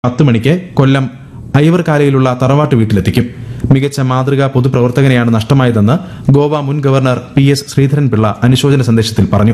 പത്ത് മണിക്ക് കൊല്ലം ഐവർകാലയിലുള്ള തറവാട്ട് വീട്ടിലെത്തിക്കും മികച്ച മാതൃകാ പൊതുപ്രവർത്തകനെയാണ് നഷ്ടമായതെന്ന് ഗോവ മുൻ ഗവർണർ പി എസ് ശ്രീധരൻപിള്ള അനുശോചന സന്ദേശത്തിൽ പറഞ്ഞു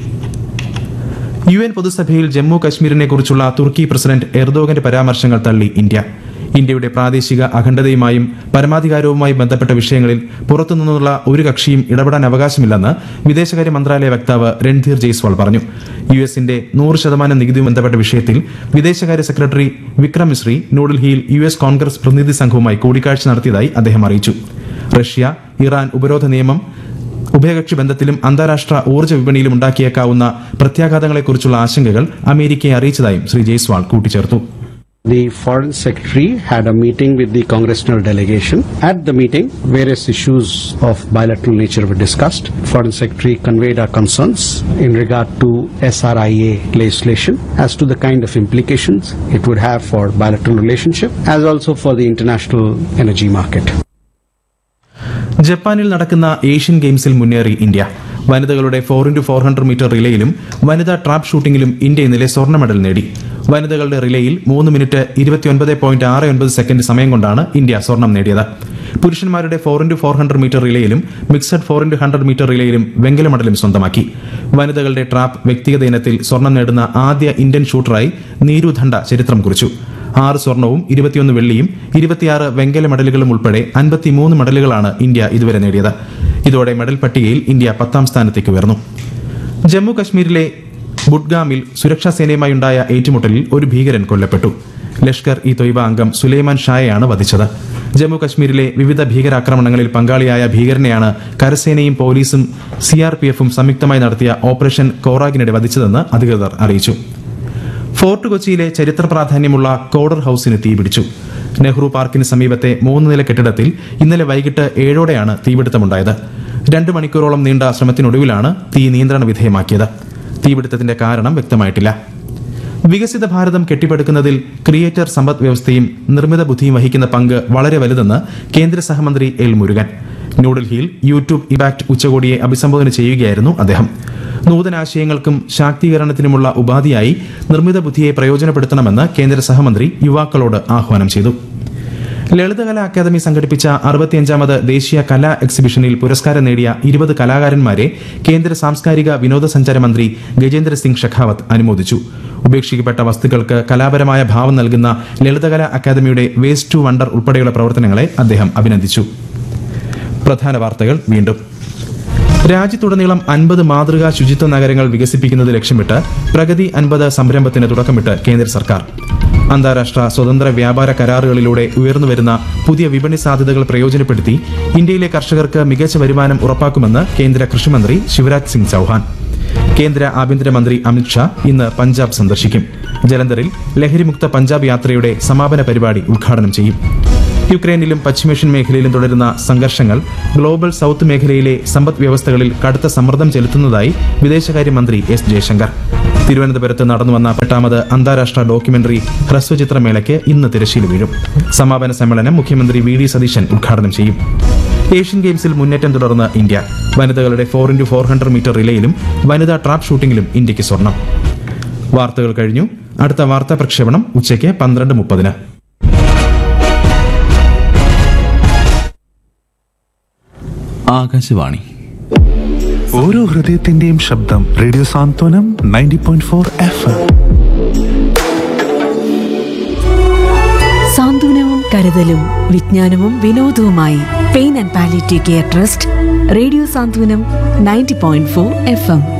യു എൻ പൊതുസഭയിൽ ജമ്മു കശ്മീരിനെ കുറിച്ചുള്ള തുർക്കി പ്രസിഡന്റ് എർദോഗന്റെ പരാമർശങ്ങൾ തള്ളി ഇന്ത്യ ഇന്ത്യയുടെ പ്രാദേശിക അഖണ്ഡതയുമായും പരമാധികാരവുമായി ബന്ധപ്പെട്ട വിഷയങ്ങളിൽ പുറത്തുനിന്നുള്ള ഒരു കക്ഷിയും ഇടപെടാൻ അവകാശമില്ലെന്ന് വിദേശകാര്യ മന്ത്രാലയ വക്താവ് രൺധീർ ജയ്സ്വാൾ പറഞ്ഞു യു എസിന്റെ നൂറ് ശതമാനം നികുതിയും ബന്ധപ്പെട്ട വിഷയത്തിൽ വിദേശകാര്യ സെക്രട്ടറി വിക്രം മിശ്രി ന്യൂഡൽഹിയിൽ യു എസ് കോൺഗ്രസ് പ്രതിനിധി സംഘവുമായി കൂടിക്കാഴ്ച നടത്തിയതായി അദ്ദേഹം അറിയിച്ചു റഷ്യ ഇറാൻ ഉപരോധ നിയമം ഉഭയകക്ഷി ബന്ധത്തിലും അന്താരാഷ്ട്ര ഊർജ്ജ വിപണിയിലും ഉണ്ടാക്കിയേക്കാവുന്ന പ്രത്യാഘാതങ്ങളെക്കുറിച്ചുള്ള ആശങ്കകൾ അമേരിക്കയെ അറിയിച്ചതായും ശ്രീ ജയ്സ്വാൾ കൂട്ടിച്ചേർത്തു The Foreign Secretary had a meeting with the congressional delegation. At the meeting, various issues of bilateral nature were discussed. Foreign Secretary conveyed our concerns in regard to SRIA legislation as to the kind of implications it would have for bilateral relationship as also for the international energy market. ജപ്പാനിൽ നടക്കുന്ന Asian ഗെയിംസിൽ മുന്നേറി India വനിതകളുടെ four into four hundred metre റിലേയിലും വനിതാ trap ഷൂട്ടിംഗിലും India ഇന്നലെ സ്വർണ്ണ medal നേടി വനിതകളുടെ റിലേയിൽ മൂന്ന് മിനിറ്റ് ഇരുപത്തിയൊൻപത് പോയിന്റ് ആറ് ഒൻപത് സെക്കൻഡ് സമയം കൊണ്ടാണ് ഇന്ത്യ സ്വർണം നേടിയത് പുരുഷന്മാരുടെ four into four hundred metre റിലേയിലും mixed four into hundred metre റിലേയിലും വെങ്കല മെഡലും സ്വന്തമാക്കി വനിതകളുടെ ട്രാപ്പ് വ്യക്തിഗത ഇനത്തിൽ സ്വർണം നേടുന്ന ആദ്യ ഇന്ത്യൻ ഷൂട്ടറായി നീരു ധണ്ട ചരിത്രം കുറിച്ചു ആറ് സ്വർണവും ഇരുപത്തിയൊന്ന് വെള്ളിയും ഇരുപത്തിയാറ് വെങ്കല മെഡലുകളും ഉൾപ്പെടെ അൻപത്തിമൂന്ന് മെഡലുകളാണ് ഇന്ത്യ ഇതുവരെ നേടിയത് ഇതോടെ മെഡൽ പട്ടികയിൽ ഇന്ത്യ പത്താം സ്ഥാനത്തേക്ക് ഉയർന്നു ജമ്മു കശ്മീരിലെ ബുഡ്ഗാമിൽ സുരക്ഷാ സേനയുമായുണ്ടായ ഏറ്റുമുട്ടലിൽ ഒരു ഭീകരൻ കൊല്ലപ്പെട്ടു ലഷ്കർ ഇ തൊയ്ബ അംഗം സുലൈമാൻ ഷായെയാണ് വധിച്ചത് ജമ്മു കശ്മീരിലെ വിവിധ ഭീകരാക്രമണങ്ങളിൽ പങ്കാളിയായ ഭീകരനെയാണ് കരസേനയും പോലീസും സിആർപിഎഫും സംയുക്തമായി നടത്തിയ ഓപ്പറേഷൻ കോറാഗിനിടെ വധിച്ചതെന്ന് അധികൃതർ അറിയിച്ചു ഫോർട്ട് കൊച്ചിയിലെ ചരിത്ര പ്രാധാന്യമുള്ള കോഡർ ഹൌസിന് തീപിടിച്ചു നെഹ്റു പാർക്കിന് സമീപത്തെ മൂന്ന് നില കെട്ടിടത്തിൽ ഇന്നലെ വൈകിട്ട് ഏഴോടെയാണ് തീപിടുത്തമുണ്ടായത് രണ്ട് മണിക്കൂറോളം നീണ്ട ശ്രമത്തിനൊടുവിലാണ് തീ നിയന്ത്രണ വിധേയമാക്കിയത് തീപിടുത്തത്തിന്റെ കാരണം വ്യക്തമായിട്ടില്ല വികസിത ഭാരതം കെട്ടിപ്പടുക്കുന്നതിൽ ക്രിയേറ്റർ സമ്പദ് വ്യവസ്ഥയും നിർമ്മിത ബുദ്ധിയും വഹിക്കുന്ന പങ്ക് വളരെ വലുതെന്ന് കേന്ദ്ര സഹമന്ത്രി എൽ മുരുകൻ ന്യൂഡൽഹിയിൽ യൂട്യൂബ് ഇമ്പാക്ട് ഉച്ചകോടിയെ അഭിസംബോധന ചെയ്യുകയായിരുന്നു അദ്ദേഹം നൂതനാശയങ്ങൾക്കും ശാക്തീകരണത്തിനുമുള്ള ഉപാധിയായി നിർമ്മിത ബുദ്ധിയെ പ്രയോജനപ്പെടുത്തണമെന്ന് കേന്ദ്ര സഹമന്ത്രി യുവാക്കളോട് ആഹ്വാനം ചെയ്തു ലളിതകലാ അക്കാദമി സംഘടിപ്പിച്ച അറുപത്തിയഞ്ചാമത് ദേശീയ കലാ എക്സിബിഷനിൽ പുരസ്കാരം നേടിയ ഇരുപത് കലാകാരന്മാരെ കേന്ദ്ര സാംസ്കാരിക വിനോദസഞ്ചാര മന്ത്രി ഗജേന്ദ്ര സിംഗ് ഷെഖാവത്ത് അനുമോദിച്ചു ഉപേക്ഷിക്കപ്പെട്ട വസ്തുക്കൾക്ക് കലാപരമായ ഭാവം നൽകുന്ന ലളിതകലാ അക്കാദമിയുടെ വേസ്റ്റ് ടു വണ്ടർ ഉൾപ്പെടെയുള്ള പ്രവർത്തനങ്ങളെ അദ്ദേഹം അഭിനന്ദിച്ചു പ്രധാന വാർത്തകൾ വീണ്ടും രാജ്യത്തുടനീളം അൻപത് മാതൃകാ ശുചിത്വ നഗരങ്ങൾ വികസിപ്പിക്കുന്നത് ലക്ഷ്യമിട്ട് പ്രഗതി അൻപത് സംരംഭത്തിന് തുടക്കമിട്ട് കേന്ദ്ര സർക്കാർ അന്താരാഷ്ട്ര സ്വതന്ത്ര വ്യാപാര കരാറുകളിലൂടെ ഉയർന്നുവരുന്ന പുതിയ വിപണി സാധ്യതകൾ പ്രയോജനപ്പെടുത്തി ഇന്ത്യയിലെ കർഷകർക്ക് മികച്ച വരുമാനം ഉറപ്പാക്കുമെന്ന് കേന്ദ്ര കൃഷിമന്ത്രി ശിവരാജ് സിംഗ് ചൌഹാൻ കേന്ദ്ര ആഭ്യന്തരമന്ത്രി അമിത്ഷാ ഇന്ന് പഞ്ചാബ് സന്ദർശിക്കും ജലന്ധറിൽ ലഹരിമുക്ത പഞ്ചാബ് യാത്രയുടെ സമാപന പരിപാടി ഉദ്ഘാടനം ചെയ്യും യുക്രൈനിലും പശ്ചിമേഷ്യൻ മേഖലയിലും തുടരുന്ന സംഘർഷങ്ങൾ ഗ്ലോബൽ സൗത്ത് മേഖലയിലെ സമ്പദ് വ്യവസ്ഥകളിൽ കടുത്ത സമ്മർദ്ദം ചെലുത്തുന്നതായി വിദേശകാര്യമന്ത്രി എസ് ജയശങ്കർ തിരുവനന്തപുരത്ത് നടന്നുവന്ന എട്ടാമത് അന്താരാഷ്ട്ര ഡോക്യുമെന്ററി ഹ്രസ്വചിത്രമേളയ്ക്ക് ഇന്ന് തിരശ്ശീല വീഴും സമാപന സമ്മേളനം മുഖ്യമന്ത്രി വി ഡി സതീശൻ ഉദ്ഘാടനം ചെയ്യും ഏഷ്യൻ ഗെയിംസിൽ മുന്നേറ്റം തുടർന്ന് ഇന്ത്യ വനിതകളുടെ four into four hundred metre റിലേയിലും വനിതാ ട്രാപ്പ് ഷൂട്ടിംഗിലും ഇന്ത്യക്ക് സ്വർണം വാർത്തകൾ കഴിഞ്ഞു അടുത്ത വാർത്താ പ്രക്ഷേപണം ഉച്ചയ്ക്ക് പന്ത്രണ്ട് മുപ്പതിന് ആകാശവാണി ഓരോ ഹൃദയത്തിന്റെയും ശബ്ദം radio Santhwanam ninety point four F M സാന്ത്വനവും കരുതലും വിജ്ഞാനവും വിനോദവുമായി pain and palliative care trust radio Santhwanam ninety point four F M